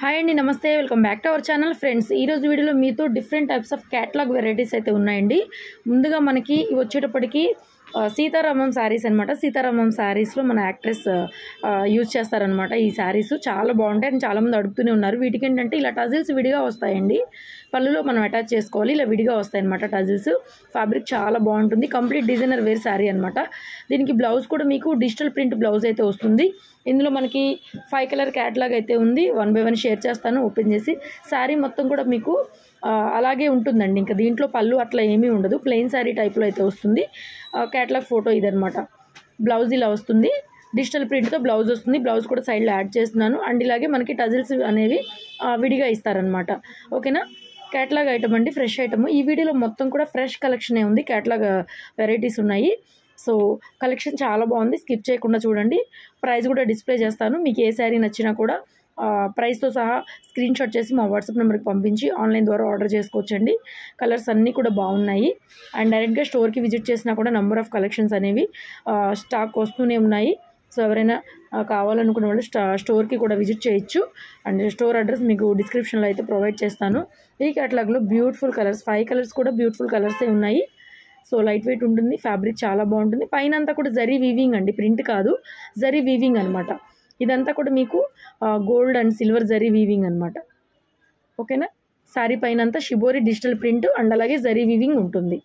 hi అండి నమస్తే welcome back to our channel friends ఈ రోజు వీడియోలో మీతో different types of catalogue varieties అయితే ఉన్నాయండి ముందుగా మనకి ఇవి వచ్చేటప్పటికి ఆ, సీతారామం శారీస్ అనమాట సీతారామం శారీస్లో మన యాక్ట్రెస్ యూజ్ చేస్తారనమాట ఈ శారీస్ చాలా బాగుంటాయి అండ్ చాలామంది అడుగుతూనే ఉన్నారు వీటికి ఏంటంటే ఇలా టజిల్స్ విడిగా వస్తాయండి పళ్ళులో మనం అటాచ్ చేసుకోవాలి ఇలా విడిగా వస్తాయి అనమాట టజిల్స్ ఫ్యాబ్రిక్ చాలా బాగుంటుంది కంప్లీట్ డిజైనర్ వేర్ శారీ అనమాట దీనికి బ్లౌజ్ కూడా మీకు డిజిటల్ ప్రింట్ బ్లౌజ్ అయితే వస్తుంది ఇందులో మనకి ఫైవ్ కలర్ క్యాటలాగ్ అయితే ఉంది వన్ బై వన్ షేర్ చేస్తాను ఓపెన్ చేసి శారీ మొత్తం కూడా మీకు ఆ, అలాగే ఉంటుందండి ఇంకా దీంట్లో పళ్ళు అట్లా ఏమీ ఉండదు ప్లెయిన్ శారీ టైప్లో అయితే వస్తుంది క్యాటలాగ్ ఫోటో ఇదనమాట బ్లౌజ్ ఇలా వస్తుంది డిజిటల్ ప్రింట్తో బ్లౌజ్ వస్తుంది బ్లౌజ్ కూడా సైడ్లో యాడ్ చేస్తున్నాను అండ్ ఇలాగే మనకి టజిల్స్ అనేవి ఆ, విడిగా ఇస్తారనమాట ఓకేనా క్యాటలాగ్ ఐటమ్ అండి ఫ్రెష్ ఐటమ్ ఈ వీడియోలో మొత్తం కూడా ఫ్రెష్ కలెక్షనే ఉంది క్యాటలాగ్ వెరైటీస్ ఉన్నాయి సో కలెక్షన్ చాలా బాగుంది స్కిప్ చేయకుండా చూడండి ప్రైస్ కూడా డిస్ప్లే చేస్తాను మీకు ఏ శారీ నచ్చినా కూడా ఆ, ప్రైస్తో సహా స్క్రీన్ షాట్ చేసి మా వాట్సాప్ నెంబర్కి పంపించి ఆన్లైన్ ద్వారా ఆర్డర్ చేసుకోవచ్చండి కలర్స్ అన్నీ కూడా బాగున్నాయి అండ్ డైరెక్ట్గా స్టోర్కి విజిట్ చేసినా కూడా నెంబర్ ఆఫ్ కలెక్షన్స్ అనేవి ఆ, స్టాక్ వస్తూనే ఉన్నాయి సో ఎవరైనా ఆ, కావాలనుకున్న వాళ్ళు స్టా స్టోర్కి కూడా విజిట్ చేయొచ్చు అండ్ స్టోర్ అడ్రస్ మీకు డిస్క్రిప్షన్లో అయితే ప్రొవైడ్ చేస్తాను ఈ క్యాటలాగ్లో బ్యూటిఫుల్ కలర్స్ ఫైవ్ కలర్స్ కూడా బ్యూటిఫుల్ కలర్సే ఉన్నాయి సో లైట్ వెయిట్ ఉంటుంది ఫ్యాబ్రిక్ చాలా బాగుంటుంది పైన అంతా కూడా జరీ వీవింగ్ అండి ప్రింట్ కాదు జరీ వీవింగ్ అనమాట ఇదంతా కూడా మీకు gold and silver zari weaving అనమాట ఓకేనా శారీ పైన అంతా షిబోరి డిజిటల్ ప్రింట్ అండ్ అలాగే జరీ వీవింగ్ ఉంటుంది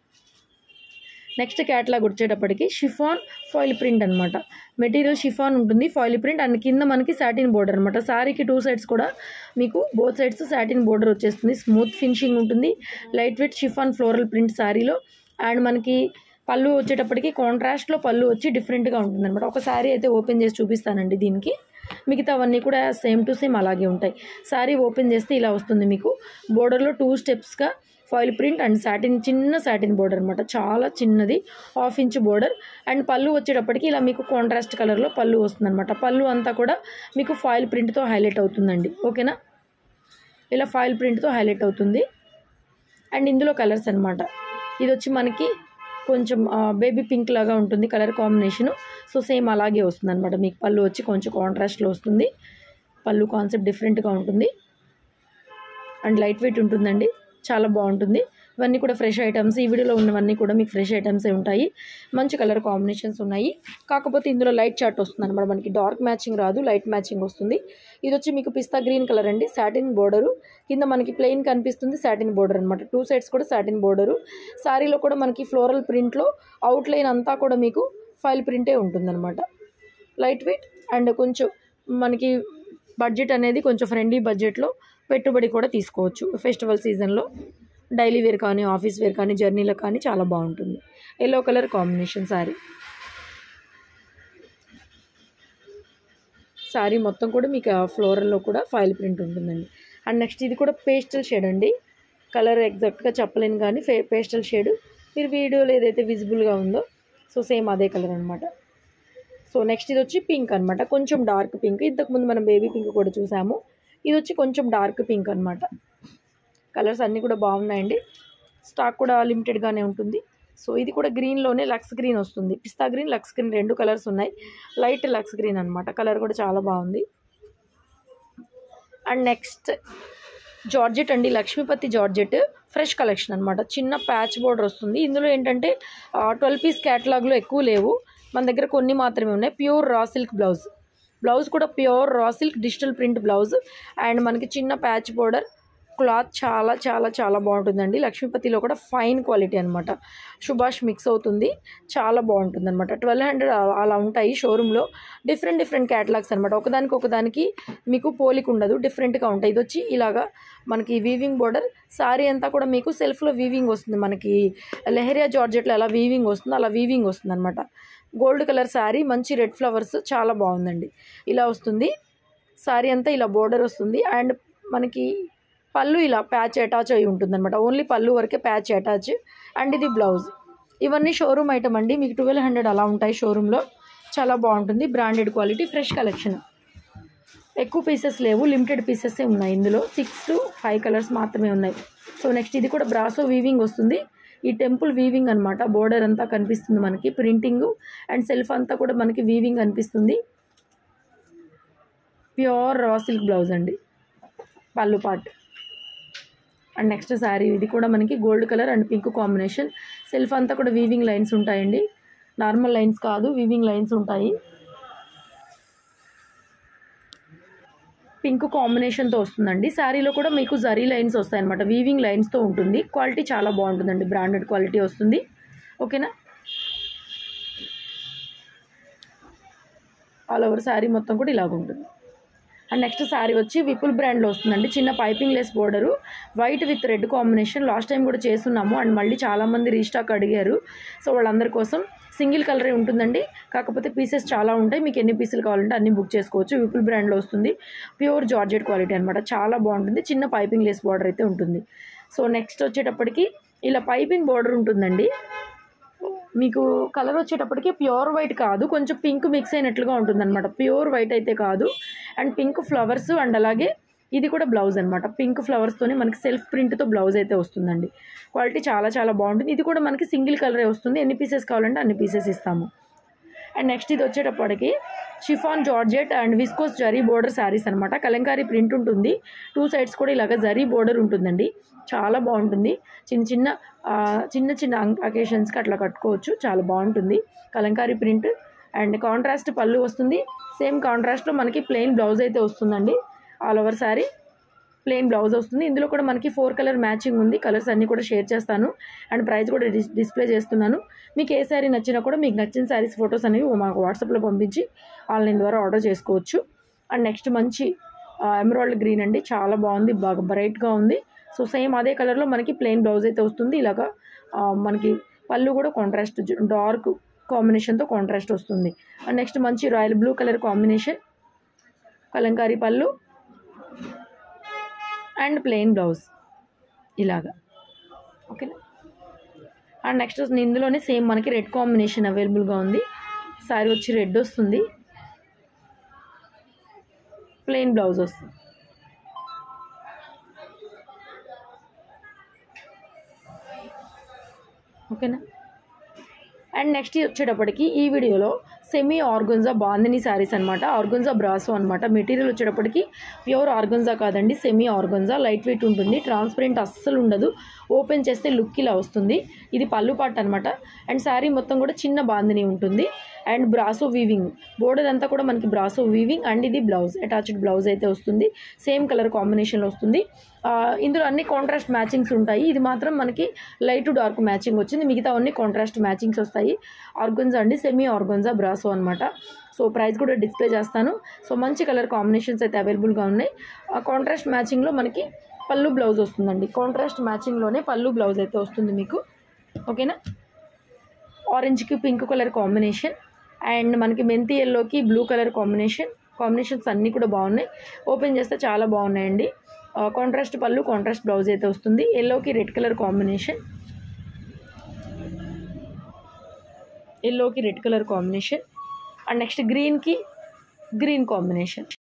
నెక్స్ట్ క్యాటలాగ్ వచ్చేటప్పటికి షిఫాన్ ఫాయిల్ ప్రింట్ అనమాట మెటీరియల్ షిఫాన్ ఉంటుంది ఫాయిల్ ప్రింట్ అండ్ కింద మనకి సాటిన్ బోర్డర్ అనమాట సారీకి టూ సైడ్స్ కూడా మీకు బోత్ సైడ్స్ సాటిన్ బోర్డర్ వచ్చేస్తుంది స్మూత్ ఫినిషింగ్ ఉంటుంది light weight chiffon floral print శారీలో అండ్ మనకి పళ్ళు వచ్చేటప్పటికి కాంట్రాస్ట్లో పళ్ళు వచ్చి డిఫరెంట్గా ఉంటుంది అనమాట ఒక శారీ అయితే ఓపెన్ చేసి చూపిస్తానండి దీనికి మిగతావన్నీ కూడా సేమ్ టు సేమ్ అలాగే ఉంటాయి శారీ ఓపెన్ చేస్తే ఇలా వస్తుంది మీకు బోర్డర్లో టూ స్టెప్స్గా ఫాయిల్ ప్రింట్ అండ్ సాటిన్ చిన్న సాటిన్ బోర్డర్ అనమాట చాలా చిన్నది హాఫ్ ఇంచ్ బోర్డర్ అండ్ పళ్ళు వచ్చేటప్పటికి ఇలా మీకు కాంట్రాస్ట్ కలర్లో పళ్ళు వస్తుంది అనమాట పళ్ళు అంతా కూడా మీకు ఫాయిల్ ప్రింట్తో హైలైట్ అవుతుందండి ఓకేనా ఇలా ఫాయిల్ ప్రింట్తో హైలైట్ అవుతుంది అండ్ ఇందులో కలర్స్ అనమాట ఇది వచ్చి మనకి కొంచెం బేబీ పింక్ లాగా ఉంటుంది కలర్ కాంబినేషను సో సేమ్ అలాగే వస్తుంది అనమాట మీకు పళ్ళు వచ్చి కొంచెం కాంట్రాస్ట్లో వస్తుంది పళ్ళు కాన్సెప్ట్ డిఫరెంట్గా ఉంటుంది అండ్ లైట్ వెయిట్ ఉంటుందండి చాలా బాగుంటుంది ఇవన్నీ కూడా ఫ్రెష్ ఐటమ్స్ ఈ వీడియోలో ఉన్నవన్నీ కూడా మీకు ఫ్రెష్ ఐటమ్సే ఉంటాయి మంచి కలర్ కాంబినేషన్స్ ఉన్నాయి కాకపోతే ఇందులో లైట్ చార్ట్ వస్తుంది అనమాట మనకి డార్క్ మ్యాచింగ్ రాదు లైట్ మ్యాచింగ్ వస్తుంది ఇది వచ్చి మీకు పిస్తా గ్రీన్ కలర్ అండి సాటిన్ బోర్డరు కింద మనకి ప్లెయిన్ కనిపిస్తుంది సాటిన్ బోర్డర్ అనమాట టూ సైడ్స్ కూడా సాటిన్ బోర్డరు శారీలో కూడా మనకి ఫ్లోరల్ ప్రింట్లో అవుట్లైన్ అంతా కూడా మీకు ఫైల్ ప్రింటే ఉంటుందన్నమాట లైట్ వెయిట్ అండ్ కొంచెం మనకి బడ్జెట్ అనేది కొంచెం ఫ్రెండ్లీ బడ్జెట్లో పెట్టుబడి కూడా తీసుకోవచ్చు ఫెస్టివల్ సీజన్లో డైలీ వేర్ కానీ ఆఫీస్ వేర్ కానీ జర్నీలో కానీ చాలా బాగుంటుంది yellow colour combination sari sari మొత్తం కూడా మీకు ఆ ఫ్లోరల్లో కూడా ఫైల్ ప్రింట్ ఉంటుందండి అండ్ నెక్స్ట్ ఇది కూడా పేస్టల్ షేడ్ అండి కలర్ ఎగ్జాక్ట్గా చెప్పలేను కానీ ఫే పేస్టల్ షేడ్ మీరు వీడియోలో ఏదైతే విజిబుల్గా ఉందో సో సేమ్ అదే కలర్ అనమాట సో నెక్స్ట్ ఇది వచ్చి పింక్ అనమాట కొంచెం డార్క్ పింక్ ఇంతకుముందు మనం బేబీ పింక్ కూడా చూసాము ఇది వచ్చి కొంచెం డార్క్ పింక్ అనమాట కలర్స్ అన్నీ కూడా బాగున్నాయండి స్టాక్ కూడా లిమిటెడ్గానే ఉంటుంది సో ఇది కూడా గ్రీన్లోనే లక్స్ గ్రీన్ వస్తుంది పిస్తా గ్రీన్ లక్స్ గ్రీన్ రెండు కలర్స్ ఉన్నాయి లైట్ లక్స్ గ్రీన్ అనమాట కలర్ కూడా చాలా బాగుంది అండ్ నెక్స్ట్ జార్జెట్ అండి లక్ష్మీపతి జార్జెట్ ఫ్రెష్ కలెక్షన్ అనమాట చిన్న ప్యాచ్ బోర్డర్ వస్తుంది ఇందులో ఏంటంటే ట్వెల్వ్ పీస్ క్యాటలాగ్లో ఎక్కువ లేవు మన దగ్గర కొన్ని మాత్రమే ఉన్నాయి pure raw silk blouse blouse కూడా pure raw silk digital print blouse and మనకి చిన్న ప్యాచ్ బోర్డర్ క్లాత్ చాలా చాలా చాలా బాగుంటుందండి లక్ష్మీపతిలో కూడా ఫైన్ క్వాలిటీ అనమాట సుభాష్ మిక్స్ అవుతుంది చాలా బాగుంటుంది అనమాట ట్వెల్వ్ హండ్రెడ్ అలా ఉంటాయి షోరూంలో డిఫరెంట్ డిఫరెంట్ క్యాటలాగ్స్ అనమాట ఒకదానికి ఒకదానికి మీకు పోలిక ఉండదు డిఫరెంట్గా ఉంటాయి ఇది వచ్చి ఇలాగా మనకి వీవింగ్ బోర్డర్ సారీ అంతా కూడా మీకు సెల్ఫ్లో వీవింగ్ వస్తుంది మనకి లెహరియా జార్జెట్లో ఎలా వీవింగ్ వస్తుందో అలా వీవింగ్ వస్తుంది అనమాట గోల్డ్ కలర్ శారీ మంచి రెడ్ ఫ్లవర్స్ చాలా బాగుందండి ఇలా వస్తుంది శారీ అంతా ఇలా బోర్డర్ వస్తుంది అండ్ మనకి పళ్ళు ఇలా ప్యాచ్ అటాచ్ అయి ఉంటుంది అనమాట ఓన్లీ పళ్ళు వరకే ప్యాచ్ అటాచ్ అండ్ ఇది బ్లౌజ్ ఇవన్నీ షోరూమ్ ఐటమ్ అండి మీకు ట్వెల్వ్ హండ్రెడ్ అలా ఉంటాయి షోరూంలో చాలా బాగుంటుంది బ్రాండెడ్ క్వాలిటీ ఫ్రెష్ కలెక్షన్ ఎక్కువ పీసెస్ లేవు లిమిటెడ్ పీసెస్ ఉన్నాయి ఇందులో సిక్స్ టు ఫైవ్ కలర్స్ మాత్రమే ఉన్నాయి సో నెక్స్ట్ ఇది కూడా బ్రాసో వీవింగ్ వస్తుంది ఈ టెంపుల్ వీవింగ్ అనమాట బోర్డర్ అంతా కనిపిస్తుంది మనకి ప్రింటింగ్ అండ్ సెల్ఫ్ అంతా కూడా మనకి వీవింగ్ కనిపిస్తుంది ప్యూర్ రా సిల్క్ బ్లౌజ్ అండి పళ్ళు పార్ట్ అండ్ నెక్స్ట్ శారీ ఇది కూడా మనకి gold colour and pink combination self అంతా కూడా వీవింగ్ లైన్స్ ఉంటాయండి నార్మల్ లైన్స్ కాదు వీవింగ్ లైన్స్ ఉంటాయి పింక్ కాంబినేషన్తో వస్తుందండి శారీలో కూడా మీకు జరీ లైన్స్ వస్తాయన్నమాట వీవింగ్ లైన్స్తో ఉంటుంది క్వాలిటీ చాలా బాగుంటుందండి బ్రాండెడ్ క్వాలిటీ వస్తుంది ఓకేనా ఆల్ ఓవర్ శారీ మొత్తం కూడా ఇలాగ ఉంటుంది అండ్ నెక్స్ట్ శారీ వచ్చి విపుల్ బ్రాండ్లో వస్తుందండి చిన్న piping lace border white with red combination last time కూడా చేస్తున్నాము అండ్ మళ్ళీ చాలామంది రీస్టాక్ అడిగారు సో వాళ్ళందరి కోసం సింగిల్ కలరే ఉంటుందండి కాకపోతే పీసెస్ చాలా ఉంటాయి మీకు ఎన్ని పీసులు కావాలంటే అన్ని బుక్ చేసుకోవచ్చు విపుల్ బ్రాండ్లో వస్తుంది ప్యూర్ జార్జెట్ క్వాలిటీ అనమాట చాలా బాగుంటుంది చిన్న పైపింగ్ లెస్ బార్డర్ అయితే ఉంటుంది సో నెక్స్ట్ వచ్చేటప్పటికి ఇలా పైపింగ్ బార్డర్ ఉంటుందండి మీకు కలర్ వచ్చేటప్పటికి ప్యూర్ వైట్ కాదు కొంచెం పింక్ మిక్స్ అయినట్లుగా ఉంటుందన్నమాట ప్యూర్ వైట్ అయితే కాదు అండ్ పింక్ ఫ్లవర్స్ అండ్ అలాగే ఇది కూడా బ్లౌజ్ అనమాట పింక్ ఫ్లవర్స్తోనే మనకి సెల్ఫ్ ప్రింట్తో బ్లౌజ్ అయితే వస్తుందండి క్వాలిటీ చాలా చాలా బాగుంటుంది ఇది కూడా మనకి సింగిల్ కలరే వస్తుంది ఎన్ని పీసెస్ కావాలంటే అన్ని పీసెస్ ఇస్తాము అండ్ నెక్స్ట్ ఇది వచ్చేటప్పటికి chiffon georgette and viscose zari border saris అనమాట కలంకారీ ప్రింట్ ఉంటుంది టూ సైడ్స్ కూడా ఇలాగ జరీ బోర్డర్ ఉంటుందండి చాలా బాగుంటుంది చిన్న చిన్న ఆ, చిన్న చిన్న అకేషన్స్కి అట్లా కట్టుకోవచ్చు చాలా బాగుంటుంది కలంకారీ ప్రింట్ అండ్ కాంట్రాస్ట్ పళ్ళు వస్తుంది సేమ్ కాంట్రాస్ట్లో మనకి ప్లెయిన్ బ్లౌజ్ అయితే వస్తుందండి all over sari plain blouse వస్తుంది ఇందులో కూడా మనకి ఫోర్ కలర్ మ్యాచింగ్ ఉంది కలర్స్ అన్నీ కూడా షేర్ చేస్తాను అండ్ ప్రైస్ కూడా డిస్ డిస్ప్లే చేస్తున్నాను మీకు ఏ శారీ నచ్చినా కూడా మీకు నచ్చిన శారీస్ ఫొటోస్ అనేవి మాకు వాట్సాప్లో పంపించి ఆన్లైన్ ద్వారా ఆర్డర్ చేసుకోవచ్చు అండ్ నెక్స్ట్ మంచి ఎమరాల్డ్ గ్రీన్ అండి చాలా బాగుంది బాగా బ్రైట్గా ఉంది సో సేమ్ అదే కలర్లో మనకి ప్లెయిన్ బ్లౌజ్ అయితే వస్తుంది ఇలాగా ఆ, మనకి పళ్ళు కూడా కాంట్రాస్ట్ డార్క్ కాంబినేషన్తో కాంట్రాస్ట్ వస్తుంది అండ్ నెక్స్ట్ మంచి royal blue colour combination kalamkari పళ్ళు అండ్ ప్లెయిన్ బ్లౌజ్ ఇలాగా ఓకేనా అండ్ నెక్స్ట్ ఇందులోనే సేమ్ మనకి రెడ్ కాంబినేషన్ అవైలబుల్గా ఉంది శారీ వచ్చి రెడ్ వస్తుంది ప్లెయిన్ బ్లౌజ్ వస్తుంది ఓకేనా అండ్ నెక్స్ట్ వచ్చేటప్పటికి ఈ వీడియోలో సెమీ ఆర్గన్జా బాందిని శారీస్ అనమాట ఆర్గన్జా బ్రాసో అనమాట మెటీరియల్ వచ్చేటప్పటికి ప్యూర్ ఆర్గన్జా కాదండి సెమీ ఆర్గన్జా లైట్ వెయిట్ ఉంటుంది ట్రాన్స్పరెంట్ అస్సలు ఉండదు ఓపెన్ చేస్తే లుక్ ఇలా వస్తుంది ఇది పళ్ళు పాట అనమాట అండ్ శారీ మొత్తం కూడా చిన్న బాందిని ఉంటుంది అండ్ బ్రాసో వీవింగ్ బోర్డర్ అంతా కూడా మనకి బ్రాసో వీవింగ్ అండ్ ఇది బ్లౌజ్ అటాచ్డ్ బ్లౌజ్ అయితే వస్తుంది సేమ్ కలర్ కాంబినేషన్లో వస్తుంది ఆ, ఇందులో అన్ని కాంట్రాస్ట్ మ్యాచింగ్స్ ఉంటాయి ఇది మాత్రం మనకి లైట్ టు డార్క్ మ్యాచింగ్ వచ్చింది మిగతా అన్ని కాంట్రాస్ట్ మ్యాచింగ్స్ వస్తాయి ఆర్గన్జా అండి సెమీ ఆర్గన్జా బ్రాసో అనమాట సో ప్రైస్ కూడా డిస్ప్లే చేస్తాను సో మంచి కలర్ కాంబినేషన్స్ అయితే అవైలబుల్గా ఉన్నాయి ఆ కాంట్రాస్ట్ మ్యాచింగ్లో మనకి పళ్ళు బ్లౌజ్ వస్తుందండి కాంట్రాస్ట్ మ్యాచింగ్లోనే పళ్ళు బ్లౌజ్ అయితే వస్తుంది మీకు ఓకేనా ఆరెంజ్కి పింక్ కలర్ కాంబినేషన్ అండ్ మనకి మెంతి ఎల్లోకి బ్లూ కలర్ కాంబినేషన్ కాంబినేషన్స్ అన్నీ కూడా బాగున్నాయి ఓపెన్ చేస్తే చాలా బాగున్నాయండి కాంట్రాస్ట్ పళ్ళు కాంట్రాస్ట్ బ్లౌజ్ అయితే వస్తుంది ఎల్లోకి రెడ్ కలర్ కాంబినేషన్ ఎల్లోకి red colour combination and next గ్రీన్కి గ్రీన్ కాంబినేషన్